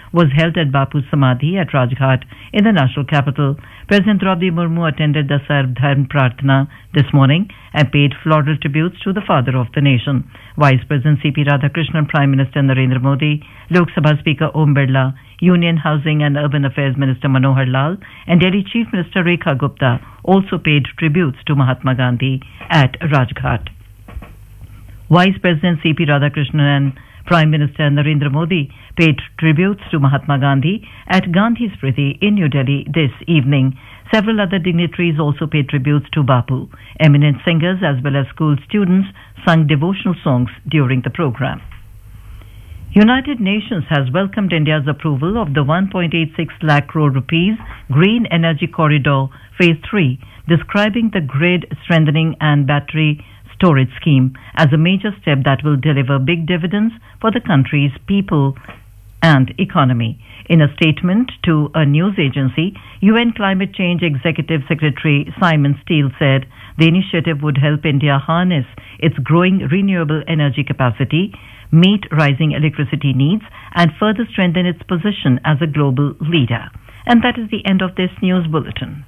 was held at Bapu's Samadhi at Rajghat in the national capital. President Draupadi Murmu attended the Sarv Dharm Prarthana this morning and paid floral tributes to the father of the nation. Vice President C.P. Radhakrishnan, Prime Minister Narendra Modi, Lok Sabha Speaker Om Birla, Union Housing and Urban Affairs Minister Manohar Lal, and Delhi Chief Minister Rekha Gupta also paid tributes to Mahatma Gandhi at Rajghat. Vice President C.P. Radhakrishnan and Prime Minister Narendra Modi paid tributes to Mahatma Gandhi at Gandhi Smriti in New Delhi this evening. Several other dignitaries also paid tributes to Bapu. Eminent singers as well as school students sung devotional songs during the program. United Nations has welcomed India's approval of the 1.86 lakh crore rupees Green Energy Corridor Phase 3, describing the grid strengthening and battery storage scheme as a major step that will deliver big dividends for the country's people and economy. In a statement to a news agency, UN Climate Change Executive Secretary Simon Steele said the initiative would help India harness its growing renewable energy capacity, meet rising electricity needs, and further strengthen its position as a global leader. And that is the end of this news bulletin.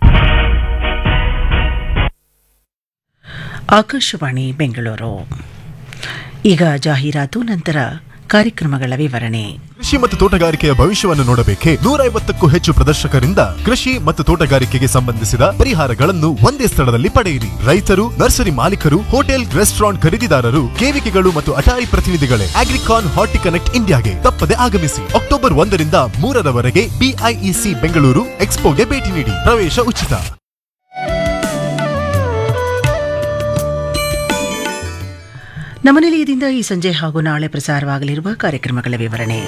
Akashvani Bengaluru ಈಗ ಜಾಹೀರಾತು ನಂತರ ಕಾರ್ಯಕ್ರಮಗಳ ವಿವರಣೆ ಕೃಷಿ ಮತ್ತು ತೋಟಗಾರಿಕೆಯ ಭವಿಷ್ಯವನ್ನು ನೋಡಬೇಕೆ ನೂರ ಐವತ್ತಕ್ಕೂ ಹೆಚ್ಚು ಪ್ರದರ್ಶಕರಿಂದ ಕೃಷಿ ಮತ್ತು ತೋಟಗಾರಿಕೆಗೆ ಸಂಬಂಧಿಸಿದ ಪರಿಹಾರಗಳನ್ನು ಒಂದೇ ಸ್ಥಳದಲ್ಲಿ ಪಡೆಯಿರಿ ರೈತರು ನರ್ಸರಿ ಮಾಲೀಕರು ಹೋಟೆಲ್ ರೆಸ್ಟೋರೆಂಟ್ ಖರೀದಿದಾರರು ಕೇವಿಕೆಗಳು ಮತ್ತು ಅಟಾರಿ ಪ್ರತಿನಿಧಿಗಳೇ ಅಗ್ರಿಕಾನ್ ಹಾರ್ಟಿ ಕನೆಕ್ಟ್ ಇಂಡಿಯಾಗೆ ತಪ್ಪದೆ ಆಗಮಿಸಿ ಅಕ್ಟೋಬರ್ ಒಂದರಿಂದ ಮೂರರವರೆಗೆ ಬಿಐಇಸಿ ಬೆಂಗಳೂರು ಎಕ್ಸ್ಪೋಗೆ ಭೇಟಿ ನೀಡಿ ಪ್ರವೇಶ ಉಚಿತ ನಮ್ಮ ನಿಲಯದಿಂದ ಈ ಸಂಜೆ ಹಾಗೂ ನಾಳೆ ಪ್ರಸಾರವಾಗಲಿರುವ ಕಾರ್ಯಕ್ರಮಗಳ ವಿವರಣೆ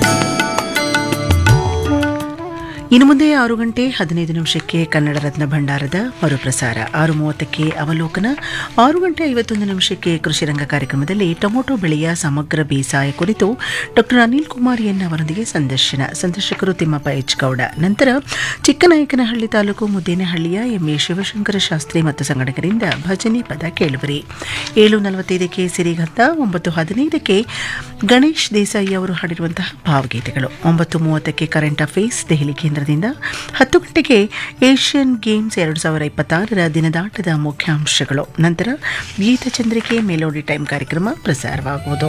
ಇನ್ನು ಮುಂದೆ ಆರು ಗಂಟೆ ಹದಿನೈದು ನಿಮಿಷಕ್ಕೆ ಕನ್ನಡ ರತ್ನ ಭಂಡಾರದ ಮರುಪ್ರಸಾರ ಆರು ಮೂವತ್ತಕ್ಕೆ ಅವಲೋಕನ ಆರು ಗಂಟೆ ಐವತ್ತೊಂದು ನಿಮಿಷಕ್ಕೆ ಕೃಷಿ ರಂಗ ಕಾರ್ಯಕ್ರಮದಲ್ಲಿ ಟೊಮೊಟೊ ಬೆಳೆಯ ಸಮಗ್ರ ಬೇಸಾಯ ಕುರಿತು ಡಾಕ್ಟರ್ ಅನಿಲ್ ಕುಮಾರ್ ಎನ್ ಅವರೊಂದಿಗೆ ಸಂದರ್ಶನ ಸಂದರ್ಶಕರು ತಿಮ್ಮಪ್ಪ ಎಚ್ ಗೌಡ ನಂತರ ಚಿಕ್ಕನಾಯಕನಹಳ್ಳಿ ತಾಲೂಕು ಮುದ್ದೇನಹಳ್ಳಿಯ ಎಂಎ ಶಿವಶಂಕರ ಶಾಸ್ತ್ರಿ ಮತ್ತು ಸಂಘಟಕರಿಂದ ಭಜನೆ ಪದ ಕೇಳುವರಿ ಏಳು ನಲವತ್ತೈದಕ್ಕೆ ಸಿರಿಗಂಧ ಒಂಬತ್ತು ಹದಿನೈದಕ್ಕೆ ಗಣೇಶ್ ದೇಸಾಯಿ ಅವರು ಹಾಡಿರುವಂತಹ ಭಾವಗೀತೆಗಳು ಒಂಬತ್ತು ಮೂವತ್ತಕ್ಕೆ ಕರೆಂಟ್ ಅಫೇರ್ಸ್ ದೆಹಲಿ ಕೇಂದ್ರದಿಂದ ಹತ್ತು ಗಂಟೆಗೆ ಏಷ್ಯನ್ ಗೇಮ್ಸ್ ಎರಡು ಸಾವಿರ ಇಪ್ಪತ್ತಾರರ ದಿನದಾಟದ ಮುಖ್ಯಾಂಶಗಳು ನಂತರ ಗೀತಚಂದ್ರಿಕೆ ಮೆಲೋಡಿ ಟೈಮ್ ಕಾರ್ಯಕ್ರಮ ಪ್ರಸಾರವಾಗುವುದು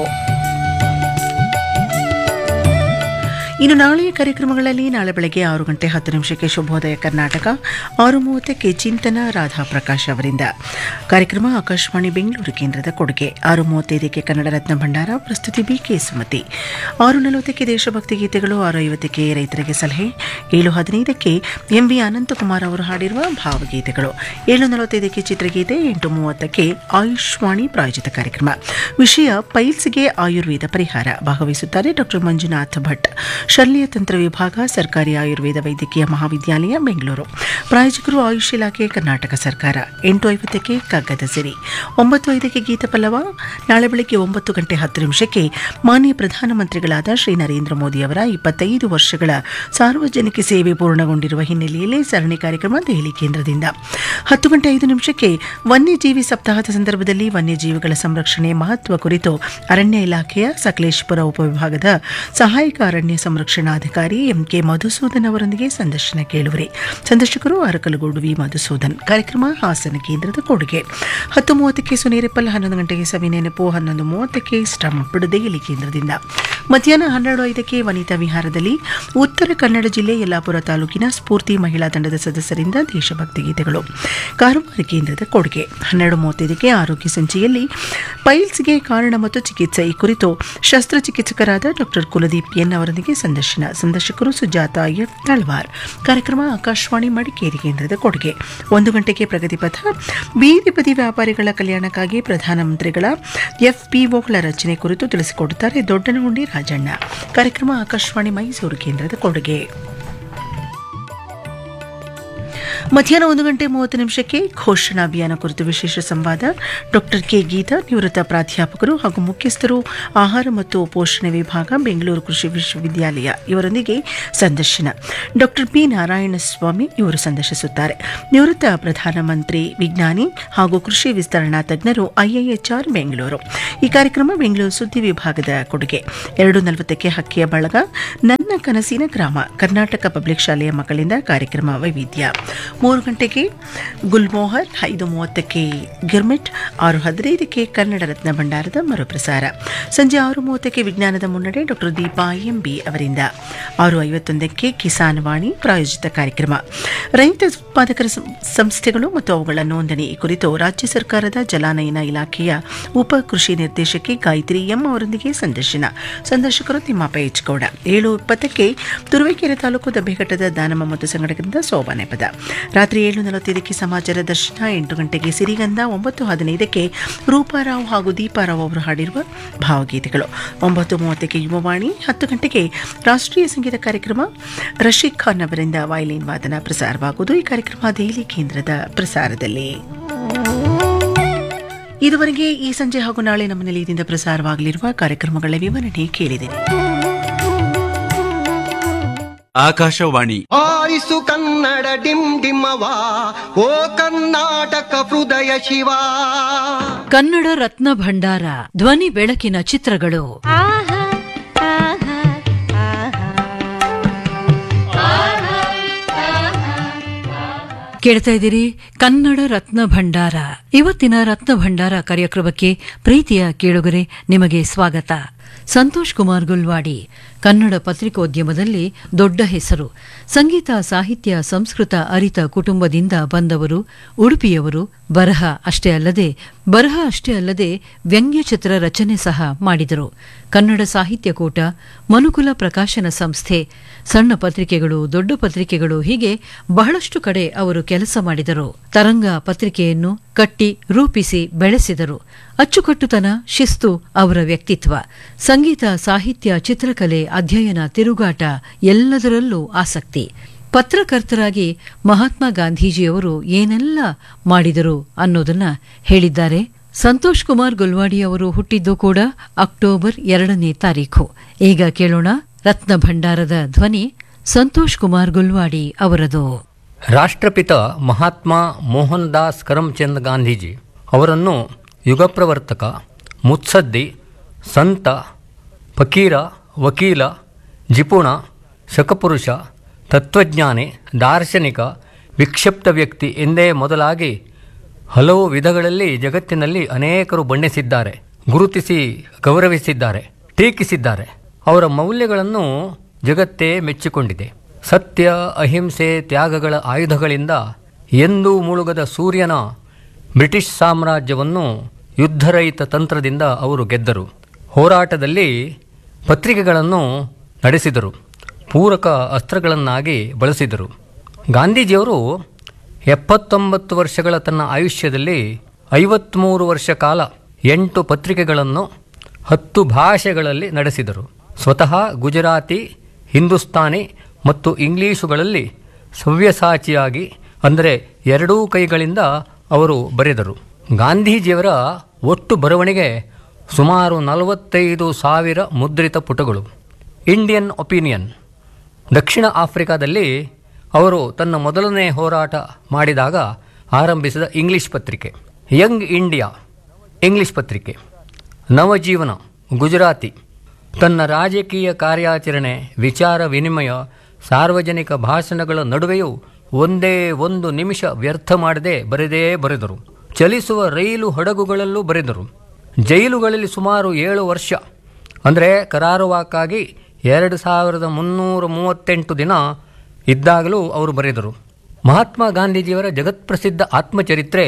ಇನ್ನು ನಾಳೆಯ ಕಾರ್ಯಕ್ರಮಗಳಲ್ಲಿ ನಾಳೆ ಬೆಳಗ್ಗೆ ಆರು ಗಂಟೆ ಹತ್ತು ನಿಮಿಷಕ್ಕೆ ಶುಭೋದಯ ಕರ್ನಾಟಕ ಆರು ಮೂವತ್ತಕ್ಕೆ ಚಿಂತನ ರಾಧಾ ಪ್ರಕಾಶ್ ಅವರಿಂದ ಕಾರ್ಯಕ್ರಮ ಆಕಾಶವಾಣಿ ಬೆಂಗಳೂರು ಕೇಂದ್ರದ ಕೊಡುಗೆ ಆರು ಮೂವತ್ತೈದಕ್ಕೆ ಕನ್ನಡ ರತ್ನ ಭಂಡಾರ ಪ್ರಸ್ತುತಿ ಬಿಕೆ ಸುಮತಿ ಆರು ನಲವತ್ತಕ್ಕೆ ದೇಶಭಕ್ತಿ ಗೀತೆಗಳು ಆರು ಐವತ್ತಕ್ಕೆ ರೈತರಿಗೆ ಸಲಹೆ ಏಳು ಹದಿನೈದಕ್ಕೆ ಎಂ ವಿ ಅನಂತಕುಮಾರ್ ಅವರು ಹಾಡಿರುವ ಭಾವಗೀತೆಗಳು ಏಳು ನಲವತ್ತೈದಕ್ಕೆ ಚಿತ್ರಗೀತೆ ಎಂಟು ಮೂವತ್ತಕ್ಕೆ ಆಯುಷ್ವಾಣಿ ಪ್ರಾಯೋಜಿತ ಕಾರ್ಯಕ್ರಮ ವಿಷಯ ಪೈಲ್ಸ್ಗೆ ಆಯುರ್ವೇದ ಪರಿಹಾರ ಭಾಗವಹಿಸುತ್ತಾರೆ ಡಾಕ್ಟರ್ ಮಂಜುನಾಥ್ ಭಟ್ ಶಲ್ಯ ತಂತ್ರ ವಿಭಾಗ ಸರ್ಕಾರಿ ಆಯುರ್ವೇದ ವೈದ್ಯಕೀಯ ಮಹಾವಿದ್ಯಾಲಯ ಬೆಂಗಳೂರು ಪ್ರಾಯೋಜಕರು ಆಯುಷ್ ಇಲಾಖೆ ಕರ್ನಾಟಕ ಸರ್ಕಾರ ಎಂಟು ಐವತ್ತಕ್ಕೆ ಕಗ್ಗದ ಸಿರಿ ಒಂಬತ್ತು ಐದಕ್ಕೆ ಗೀತ ಪಲ್ಲವ ನಾಳೆ ಬೆಳಗ್ಗೆ ಒಂಬತ್ತು ಗಂಟೆ ಹತ್ತು ನಿಮಿಷಕ್ಕೆ ಮಾನ್ಯ ಪ್ರಧಾನಮಂತ್ರಿಗಳಾದ ಶ್ರೀ ನರೇಂದ್ರ ಮೋದಿ ಅವರ ಇಪ್ಪತ್ತೈದು ವರ್ಷಗಳ ಸಾರ್ವಜನಿಕ ಸೇವೆ ಪೂರ್ಣಗೊಂಡಿರುವ ಹಿನ್ನೆಲೆಯಲ್ಲಿ ಸರಣಿ ಕಾರ್ಯಕ್ರಮ ದೆಹಲಿ ಕೇಂದ್ರದಿಂದ ಹತ್ತು ಗಂಟೆ ಐದು ನಿಮಿಷಕ್ಕೆ ವನ್ಯಜೀವಿ ಸಪ್ತಾಹದ ಸಂದರ್ಭದಲ್ಲಿ ವನ್ಯಜೀವಿಗಳ ಸಂರಕ್ಷಣೆ ಮಹತ್ವ ಕುರಿತು ಅರಣ್ಯ ಇಲಾಖೆಯ ಸಕಲೇಶಪುರ ಉಪವಿಭಾಗದ ಸಹಾಯಕ ಅರಣ್ಯ ಸಂರಕ್ಷಣಾಧಿಕಾರಿ ಎಂಕೆ ಮಧುಸೂದನ್ ಅವರೊಂದಿಗೆ ಸಂದರ್ಶನ ಕೇಳುವರಿ ಸಂದರ್ಶಕರು ಅರಕಲಗೂಡು ವಿ ಮಧುಸೂದನ್ ಕಾರ್ಯಕ್ರಮ ಹಾಸನ ಕೇಂದ್ರದ ಕೊಡುಗೆ ಹತ್ತು ಮೂವತ್ತಕ್ಕೆ ಸುನೇರೆಪ್ಪಲ್ ಹನ್ನೊಂದು ಗಂಟೆಗೆ ಸವಿ ನೆನಪು ಹನ್ನೊಂದು ಮೂವತ್ತಕ್ಕೆ ಸ್ಟಂಪ್ ದೆಹಲಿ ಕೇಂದ್ರದಿಂದ ಮಧ್ಯಾಹ್ನ ಹನ್ನೆರಡು ಐದಕ್ಕೆ ವನಿತಾ ವಿಹಾರದಲ್ಲಿ ಉತ್ತರ ಕನ್ನಡ ಜಿಲ್ಲೆ ಯಲ್ಲಾಪುರ ತಾಲೂಕಿನ ಸ್ಫೂರ್ತಿ ಮಹಿಳಾ ತಂಡದ ಸದಸ್ಯರಿಂದ ದೇಶಭಕ್ತಿ ಗೀತೆಗಳು ಕಾರುವಾರ ಕೇಂದ್ರದ ಕೊಡುಗೆ ಹನ್ನೆರಡು ಮೂವತ್ತೈದಕ್ಕೆ ಆರೋಗ್ಯ ಸಂಚಿಯಲ್ಲಿ ಪೈಲ್ಸ್ಗೆ ಕಾರಣ ಮತ್ತು ಚಿಕಿತ್ಸೆ ಈ ಕುರಿತು ಶಸ್ತ್ರಚಿಕಿತ್ಸಕರಾದ ಡಾಕ್ಟರ್ ಕುಲದೀಪ್ ಎನ್ ಅವರೊಂದಿಗೆ ಸಂದರ್ಶನ ಸಂದರ್ಶಕರು ಸುಜಾತ ಎಫ್ ತಳ್ವಾರ್ ಕಾರ್ಯಕ್ರಮ ಆಕಾಶವಾಣಿ ಮಡಿಕೇರಿ ಕೇಂದ್ರದ ಕೊಡುಗೆ ಒಂದು ಗಂಟೆಗೆ ಪ್ರಗತಿಪಥ ಬೀದಿ ಬದಿ ವ್ಯಾಪಾರಿಗಳ ಕಲ್ಯಾಣಕ್ಕಾಗಿ ಪ್ರಧಾನಮಂತ್ರಿಗಳ ಎಫ್ಪಿಒಗಳ ರಚನೆ ಕುರಿತು ತಿಳಿಸಿಕೊಡುತ್ತಾರೆ ದೊಡ್ಡನಗುಂಡಿ ರಾಜಣ್ಣ ಕಾರ್ಯಕ್ರಮ ಆಕಾಶವಾಣಿ ಮೈಸೂರು ಕೇಂದ್ರದ ಕೊಡುಗೆ ಮಧ್ಯಾಹ್ನ ಒಂದು ಗಂಟೆ ಮೂವತ್ತು ನಿಮಿಷಕ್ಕೆ ಘೋಷಣಾ ಅಭಿಯಾನ ಕುರಿತು ವಿಶೇಷ ಸಂವಾದ ಡಾಕ್ಟರ್ ಕೆ ಗೀತಾ ನಿವೃತ್ತ ಪ್ರಾಧ್ಯಾಪಕರು ಹಾಗೂ ಮುಖ್ಯಸ್ಥರು ಆಹಾರ ಮತ್ತು ಪೋಷಣೆ ವಿಭಾಗ ಬೆಂಗಳೂರು ಕೃಷಿ ವಿಶ್ವವಿದ್ಯಾಲಯ ಇವರೊಂದಿಗೆ ಸಂದರ್ಶನ ಡಾಕ್ಟರ್ ಪಿ ನಾರಾಯಣಸ್ವಾಮಿ ಇವರು ಸಂದರ್ಶಿಸುತ್ತಾರೆ ನಿವೃತ್ತ ಪ್ರಧಾನಮಂತ್ರಿ ವಿಜ್ಞಾನಿ ಹಾಗೂ ಕೃಷಿ ವಿಸ್ತರಣಾ ತಜ್ಞರು ಐಐಎಚ್ಆರ್ ಬೆಂಗಳೂರು ಈ ಕಾರ್ಯಕ್ರಮ ಬೆಂಗಳೂರು ಸುದ್ದಿ ವಿಭಾಗದ ಕೊಡುಗೆ ಎರಡು ನಲವತ್ತಕ್ಕೆ ಹಕ್ಕಿಯ ಬಳಗ ನನ್ನ ನನ್ನ ಕನಸಿನ ಗ್ರಾಮ ಕರ್ನಾಟಕ ಪಬ್ಲಿಕ್ ಶಾಲೆಯ ಮಕ್ಕಳಿಂದ ಕಾರ್ಯಕ್ರಮ ವೈವಿಧ್ಯ ಮೂರು ಗಂಟೆಗೆ ಗುಲ್ಮೋಹರ್ ಐದು ಮೂವತ್ತಕ್ಕೆ ಗಿರ್ಮಿಟ್ ಆರು ಹದಿನೈದಕ್ಕೆ ಕನ್ನಡ ರತ್ನ ಭಂಡಾರದ ಮರುಪ್ರಸಾರ ಸಂಜೆ ಆರು ಮೂವತ್ತಕ್ಕೆ ವಿಜ್ಞಾನದ ಮುನ್ನಡೆ ಡಾಕ್ಟರ್ ದೀಪಾ ಎಂಬಿ ಅವರಿಂದ ಆರು ಐವತ್ತೊಂದಕ್ಕೆ ಕಿಸಾನ್ ವಾಣಿ ಪ್ರಾಯೋಜಿತ ಕಾರ್ಯಕ್ರಮ ರೈತ ಉತ್ಪಾದಕರ ಸಂ- ಸಂಸ್ಥೆಗಳು ಮತ್ತು ಅವುಗಳ ನೋಂದಣಿ ಈ ಕುರಿತು ರಾಜ್ಯ ಸರ್ಕಾರದ ಜಲಾನಯನ ಇಲಾಖೆಯ ಉಪ ಕೃಷಿ ನಿರ್ದೇಶಕಿ ಗಾಯತ್ರಿ ಎಂ ಅವರೊಂದಿಗೆ ಸಂದರ್ಶನ ಸಂದರ್ಶಕರು ತಿಮ್ಮಪ್ಪ ಎಚ್ ಗೌಡ ಏಳು ಇಪ್ಪತ್ತಕ್ಕೆ ತುರುವೇಕೆರೆ ತಾಲೂಕು ದಬ್ಬೆಘಟ್ಟದ ದಾನಮ್ಮ ಮತ್ತು ಸಂಘಟಕರಿಂದ ಸೋಬಾನೆ ಪದ ರಾತ್ರಿ ಏಳು ನಲವತ್ತೈದಕ್ಕೆ ಸಮಾಚಾರ ದರ್ಶನ ಎಂಟು ಗಂಟೆಗೆ ಸಿರಿಗಂಧ ಒಂಬತ್ತು ಹದಿನೈದಕ್ಕೆ ರೂಪಾರಾವ್ ಹಾಗೂ ದೀಪಾರಾವ್ ಅವರು ಹಾಡಿರುವ ಭಾವಗೀತೆಗಳು ಒಂಬತ್ತು ಮೂವತ್ತಕ್ಕೆ ಯುವವಾಣಿ ಹತ್ತು ಗಂಟೆಗೆ ರಾಷ್ಟ್ರೀಯ ಸಂಗೀತ ಕಾರ್ಯಕ್ರಮ ರಶೀದ್ ಖಾನ್ ಅವರಿಂದ ವಯಲಿನ್ ವಾದನ ಪ್ರಸಾರವಾಗುವುದು ಈ ಕಾರ್ಯಕ್ರಮ ದೆಹಲಿ ಕೇಂದ್ರದ ಪ್ರಸಾರದಲ್ಲಿ ಇದುವರೆಗೆ ಈ ಸಂಜೆ ಹಾಗೂ ನಾಳೆ ನಮ್ಮ ನಿಲಯದಿಂದ ಪ್ರಸಾರವಾಗಲಿರುವ ಕಾರ್ಯಕ್ರಮಗಳ ವಿವರಣೆ ಕೇಳಿದಿರಿ ಆಕಾಶವಾಣಿ ಆರಿಸು ಕನ್ನಡ ಡಿಮ್ ಡಿಮ್ಮವ ಓ ಕರ್ನಾಟಕ ಹೃದಯ ಶಿವ ಕನ್ನಡ ರತ್ನ ಭಂಡಾರ ಧ್ವನಿ ಬೆಳಕಿನ ಚಿತ್ರಗಳು ಕೇಳ್ತಾ ಇದ್ದೀರಿ ಕನ್ನಡ ರತ್ನ ಭಂಡಾರ ಇವತ್ತಿನ ರತ್ನ ಭಂಡಾರ ಕಾರ್ಯಕ್ರಮಕ್ಕೆ ಪ್ರೀತಿಯ ಕೇಳುಗರೆ ನಿಮಗೆ ಸ್ವಾಗತ ಸಂತೋಷ್ ಕುಮಾರ್ ಗುಲ್ವಾಡಿ ಕನ್ನಡ ಪತ್ರಿಕೋದ್ಯಮದಲ್ಲಿ ದೊಡ್ಡ ಹೆಸರು ಸಂಗೀತ ಸಾಹಿತ್ಯ ಸಂಸ್ಕೃತ ಅರಿತ ಕುಟುಂಬದಿಂದ ಬಂದವರು ಉಡುಪಿಯವರು ಬರಹ ಅಷ್ಟೇ ಅಲ್ಲದೆ ಬರಹ ಅಷ್ಟೇ ಅಲ್ಲದೆ ವ್ಯಂಗ್ಯಚಿತ್ರ ರಚನೆ ಸಹ ಮಾಡಿದರು ಕನ್ನಡ ಸಾಹಿತ್ಯ ಕೂಟ ಮನುಕುಲ ಪ್ರಕಾಶನ ಸಂಸ್ಥೆ ಸಣ್ಣ ಪತ್ರಿಕೆಗಳು ದೊಡ್ಡ ಪತ್ರಿಕೆಗಳು ಹೀಗೆ ಬಹಳಷ್ಟು ಕಡೆ ಅವರು ಕೆಲಸ ಮಾಡಿದರು ತರಂಗ ಪತ್ರಿಕೆಯನ್ನು ಕಟ್ಟಿ ರೂಪಿಸಿ ಬೆಳೆಸಿದರು ಅಚ್ಚುಕಟ್ಟುತನ ಶಿಸ್ತು ಅವರ ವ್ಯಕ್ತಿತ್ವ ಸಂಗೀತ ಸಾಹಿತ್ಯ ಚಿತ್ರಕಲೆ ಅಧ್ಯಯನ ತಿರುಗಾಟ ಎಲ್ಲದರಲ್ಲೂ ಆಸಕ್ತಿ ಪತ್ರಕರ್ತರಾಗಿ ಮಹಾತ್ಮ ಗಾಂಧೀಜಿಯವರು ಏನೆಲ್ಲ ಮಾಡಿದರು ಅನ್ನೋದನ್ನ ಹೇಳಿದ್ದಾರೆ ಸಂತೋಷ್ ಕುಮಾರ್ ಗುಲ್ವಾಡಿ ಅವರು ಹುಟ್ಟಿದ್ದು ಕೂಡ ಅಕ್ಟೋಬರ್ ಎರಡನೇ ತಾರೀಖು ಈಗ ಕೇಳೋಣ ರತ್ನ ಭಂಡಾರದ ಧ್ವನಿ ಸಂತೋಷ್ ಕುಮಾರ್ ಗುಲ್ವಾಡಿ ಅವರದು ರಾಷ್ಟ್ರಪಿತ ಮಹಾತ್ಮ ಮೋಹನ್ ದಾಸ್ ಕರಮ್ಚಂದ್ ಗಾಂಧೀಜಿ ಅವರನ್ನು ಯುಗಪ್ರವರ್ತಕ ಮುತ್ಸದ್ದಿ ಸಂತ ಫಕೀರ ವಕೀಲ ಜಿಪುಣ ಶಕಪುರುಷ ತತ್ವಜ್ಞಾನಿ ದಾರ್ಶನಿಕ ವಿಕ್ಷಿಪ್ತ ವ್ಯಕ್ತಿ ಎಂದೇ ಮೊದಲಾಗಿ ಹಲವು ವಿಧಗಳಲ್ಲಿ ಜಗತ್ತಿನಲ್ಲಿ ಅನೇಕರು ಬಣ್ಣಿಸಿದ್ದಾರೆ ಗುರುತಿಸಿ ಗೌರವಿಸಿದ್ದಾರೆ ಟೀಕಿಸಿದ್ದಾರೆ ಅವರ ಮೌಲ್ಯಗಳನ್ನು ಜಗತ್ತೇ ಮೆಚ್ಚಿಕೊಂಡಿದೆ ಸತ್ಯ ಅಹಿಂಸೆ ತ್ಯಾಗಗಳ ಆಯುಧಗಳಿಂದ ಎಂದೂ ಮುಳುಗದ ಸೂರ್ಯನ ಬ್ರಿಟಿಷ್ ಸಾಮ್ರಾಜ್ಯವನ್ನು ಯುದ್ಧರಹಿತ ತಂತ್ರದಿಂದ ಅವರು ಗೆದ್ದರು ಹೋರಾಟದಲ್ಲಿ ಪತ್ರಿಕೆಗಳನ್ನು ನಡೆಸಿದರು ಪೂರಕ ಅಸ್ತ್ರಗಳನ್ನಾಗಿ ಬಳಸಿದರು ಗಾಂಧೀಜಿಯವರು ಎಪ್ಪತ್ತೊಂಬತ್ತು ವರ್ಷಗಳ ತನ್ನ ಆಯುಷ್ಯದಲ್ಲಿ ಐವತ್ತ್ಮೂರು ವರ್ಷ ಕಾಲ ಎಂಟು ಪತ್ರಿಕೆಗಳನ್ನು ಹತ್ತು ಭಾಷೆಗಳಲ್ಲಿ ನಡೆಸಿದರು ಸ್ವತಃ ಗುಜರಾತಿ ಹಿಂದೂಸ್ತಾನಿ ಮತ್ತು ಇಂಗ್ಲೀಷುಗಳಲ್ಲಿ ಸವ್ಯಸಾಚಿಯಾಗಿ ಅಂದರೆ ಎರಡೂ ಕೈಗಳಿಂದ ಅವರು ಬರೆದರು ಗಾಂಧೀಜಿಯವರ ಒಟ್ಟು ಬರವಣಿಗೆ ಸುಮಾರು ನಲವತ್ತೈದು ಸಾವಿರ ಮುದ್ರಿತ ಪುಟಗಳು ಇಂಡಿಯನ್ ಒಪಿನಿಯನ್ ದಕ್ಷಿಣ ಆಫ್ರಿಕಾದಲ್ಲಿ ಅವರು ತನ್ನ ಮೊದಲನೇ ಹೋರಾಟ ಮಾಡಿದಾಗ ಆರಂಭಿಸಿದ ಇಂಗ್ಲಿಷ್ ಪತ್ರಿಕೆ ಯಂಗ್ ಇಂಡಿಯಾ ಇಂಗ್ಲಿಷ್ ಪತ್ರಿಕೆ ನವಜೀವನ ಗುಜರಾತಿ ತನ್ನ ರಾಜಕೀಯ ಕಾರ್ಯಾಚರಣೆ ವಿಚಾರ ವಿನಿಮಯ ಸಾರ್ವಜನಿಕ ಭಾಷಣಗಳ ನಡುವೆಯೂ ಒಂದೇ ಒಂದು ನಿಮಿಷ ವ್ಯರ್ಥ ಮಾಡದೆ ಬರೆದೇ ಬರೆದರು ಚಲಿಸುವ ರೈಲು ಹಡಗುಗಳಲ್ಲೂ ಬರೆದರು ಜೈಲುಗಳಲ್ಲಿ ಸುಮಾರು ಏಳು ವರ್ಷ ಅಂದರೆ ಕರಾರುವಾಕ್ಕಾಗಿ ಎರಡು ಸಾವಿರದ ಮುನ್ನೂರ ಮೂವತ್ತೆಂಟು ದಿನ ಇದ್ದಾಗಲೂ ಅವರು ಬರೆದರು ಮಹಾತ್ಮ ಗಾಂಧೀಜಿಯವರ ಜಗತ್ಪ್ರಸಿದ್ಧ ಆತ್ಮಚರಿತ್ರೆ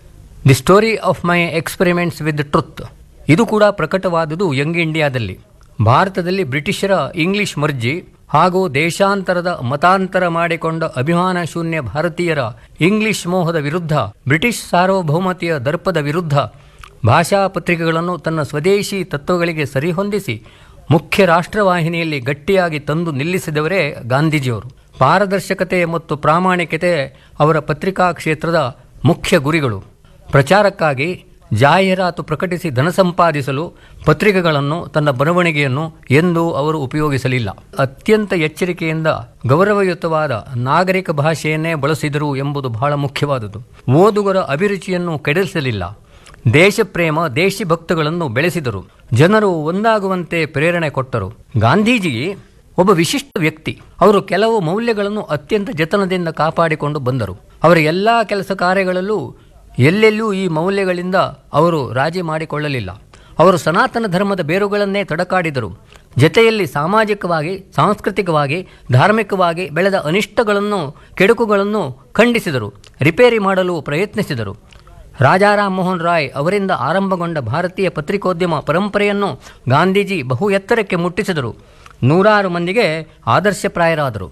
the story of my experiments with truth ಇದು ಕೂಡ ಪ್ರಕಟವಾದುದು ಯಂಗ್ ಇಂಡಿಯಾದಲ್ಲಿ ಭಾರತದಲ್ಲಿ ಬ್ರಿಟಿಷರ ಇಂಗ್ಲಿಷ್ ಮರ್ಜಿ ಹಾಗೂ ದೇಶಾಂತರದ ಮತಾಂತರ ಮಾಡಿಕೊಂಡ ಅಭಿಮಾನ ಶೂನ್ಯ ಭಾರತೀಯರ ಇಂಗ್ಲಿಷ್ ಮೋಹದ ವಿರುದ್ಧ ಬ್ರಿಟಿಷ್ ಸಾರ್ವಭೌಮತೆಯ ದರ್ಪದ ವಿರುದ್ಧ ಭಾಷಾ ಪತ್ರಿಕೆಗಳನ್ನು ತನ್ನ ಸ್ವದೇಶಿ ತತ್ವಗಳಿಗೆ ಸರಿಹೊಂದಿಸಿ ಮುಖ್ಯ ರಾಷ್ಟ್ರವಾಹಿನಿಯಲ್ಲಿ ಗಟ್ಟಿಯಾಗಿ ತಂದು ನಿಲ್ಲಿಸಿದವರೇ ಗಾಂಧೀಜಿಯವರು ಪಾರದರ್ಶಕತೆ ಮತ್ತು ಪ್ರಾಮಾಣಿಕತೆ ಅವರ ಪತ್ರಿಕಾ ಕ್ಷೇತ್ರದ ಮುಖ್ಯ ಗುರಿಗಳು ಪ್ರಚಾರಕ್ಕಾಗಿ ಜಾಹೀರಾತು ಪ್ರಕಟಿಸಿ ಧನ ಸಂಪಾದಿಸಲು ಪತ್ರಿಕೆಗಳನ್ನು ತನ್ನ ಬರವಣಿಗೆಯನ್ನು ಎಂದೂ ಅವರು ಉಪಯೋಗಿಸಲಿಲ್ಲ ಅತ್ಯಂತ ಎಚ್ಚರಿಕೆಯಿಂದ ಗೌರವಯುತವಾದ ನಾಗರಿಕ ಭಾಷೆಯನ್ನೇ ಬಳಸಿದರು ಎಂಬುದು ಬಹಳ ಮುಖ್ಯವಾದುದು ಓದುಗರ ಅಭಿರುಚಿಯನ್ನು ಕೆಡಿಸಲಿಲ್ಲ ದೇಶಪ್ರೇಮ ದೇಶಭಕ್ತಗಳನ್ನು ಬೆಳೆಸಿದರು ಜನರು ಒಂದಾಗುವಂತೆ ಪ್ರೇರಣೆ ಕೊಟ್ಟರು ಗಾಂಧೀಜಿ ಒಬ್ಬ ವಿಶಿಷ್ಟ ವ್ಯಕ್ತಿ ಅವರು ಕೆಲವು ಮೌಲ್ಯಗಳನ್ನು ಅತ್ಯಂತ ಜತನದಿಂದ ಕಾಪಾಡಿಕೊಂಡು ಬಂದರು ಅವರ ಎಲ್ಲ ಕೆಲಸ ಕಾರ್ಯಗಳಲ್ಲೂ ಎಲ್ಲೆಲ್ಲೂ ಈ ಮೌಲ್ಯಗಳಿಂದ ಅವರು ರಾಜಿ ಮಾಡಿಕೊಳ್ಳಲಿಲ್ಲ ಅವರು ಸನಾತನ ಧರ್ಮದ ಬೇರುಗಳನ್ನೇ ತಡಕಾಡಿದರು ಜತೆಯಲ್ಲಿ ಸಾಮಾಜಿಕವಾಗಿ ಸಾಂಸ್ಕೃತಿಕವಾಗಿ ಧಾರ್ಮಿಕವಾಗಿ ಬೆಳೆದ ಅನಿಷ್ಟಗಳನ್ನು ಕೆಡುಕುಗಳನ್ನು ಖಂಡಿಸಿದರು ರಿಪೇರಿ ಮಾಡಲು ಪ್ರಯತ್ನಿಸಿದರು ರಾಜಾರಾಮ್ ಮೋಹನ್ ರಾಯ್ ಅವರಿಂದ ಆರಂಭಗೊಂಡ ಭಾರತೀಯ ಪತ್ರಿಕೋದ್ಯಮ ಪರಂಪರೆಯನ್ನು ಗಾಂಧೀಜಿ ಬಹು ಎತ್ತರಕ್ಕೆ ಮುಟ್ಟಿಸಿದರು ನೂರಾರು ಮಂದಿಗೆ ಆದರ್ಶಪ್ರಾಯರಾದರು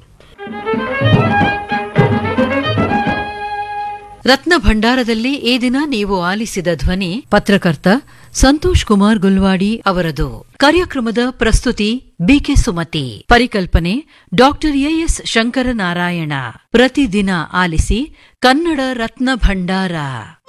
ರತ್ನ ಭಂಡಾರದಲ್ಲಿ ಈ ದಿನ ನೀವು ಆಲಿಸಿದ ಧ್ವನಿ ಪತ್ರಕರ್ತ ಸಂತೋಷ್ ಕುಮಾರ್ ಗುಲ್ವಾಡಿ ಅವರದು ಕಾರ್ಯಕ್ರಮದ ಪ್ರಸ್ತುತಿ ಬಿಕೆ ಸುಮತಿ ಪರಿಕಲ್ಪನೆ ಡಾಕ್ಟರ್ ಎಎಸ್ ಶಂಕರನಾರಾಯಣ ಪ್ರತಿದಿನ ಆಲಿಸಿ ಕನ್ನಡ ರತ್ನ ಭಂಡಾರ